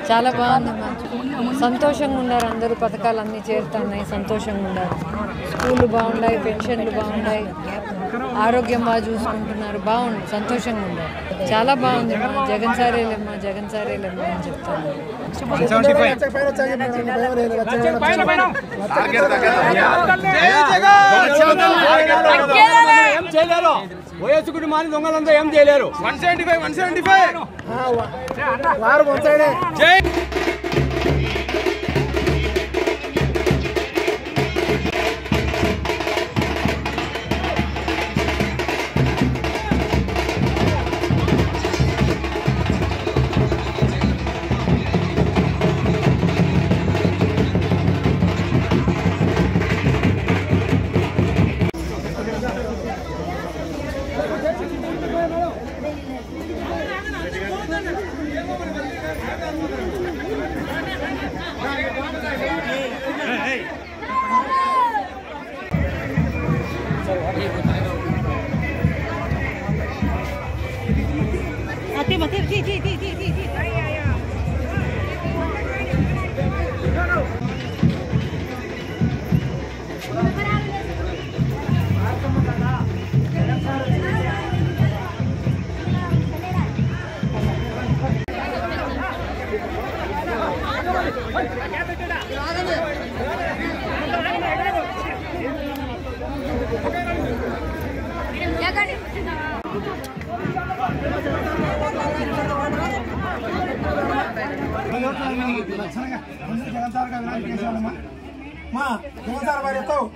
చాలా బాగుందమ్మా సంతోషంగా ఉన్నారు అందరూ పథకాలు అన్నీ చేరుతున్నాయి సంతోషంగా ఉన్నారు స్కూళ్ళు బాగున్నాయి పెన్షన్లు బాగున్నాయి ఆరోగ్యం బాగా చూసుకుంటున్నారు బాగుంది సంతోషంగా ఉన్నారు చాలా బాగుంది అమ్మా జగన్ సారేలేమ్మా జగన్ సారేలేమ్మా అని చెప్తాను ఏం చేయలేరు వయస్సుకుని మాని దొంగలంతా ఏం చేయలేరు one seventy five one seventy five జై మా జగన్ సార్ వారి ఎత్తావు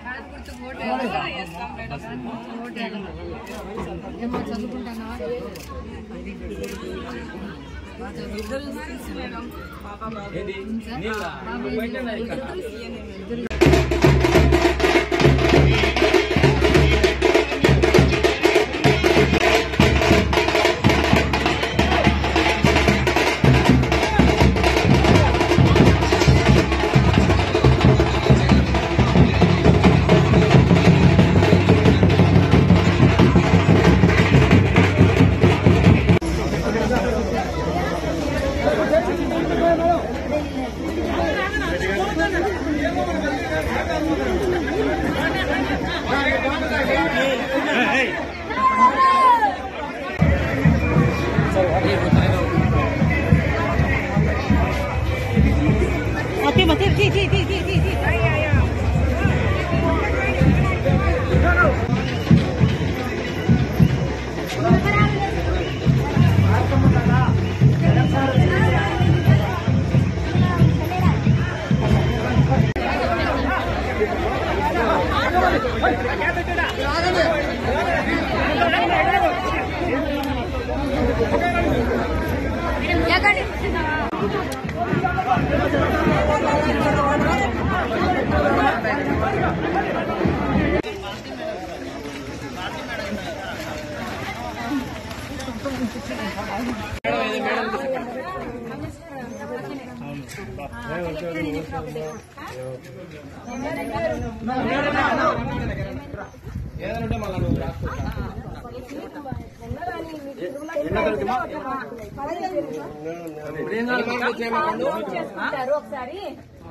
చేసుకుంటారు ఒకసారి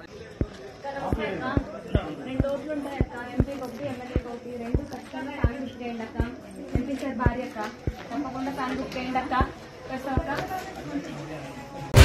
రెండు ఓట్లు ఉంటాయి అక్క ఎంపీకి ఒకటి ఎమ్మెల్యేకి ఒకటి రెండు ఖచ్చితంగా ఫ్యాన్ బుక్ చేయండి అక్క ఎంపీ సార్ భార్య అక్క తప్పకుండా ఫ్యాన్ బుక్ చేయండి అక్క చేస్తాం అక్క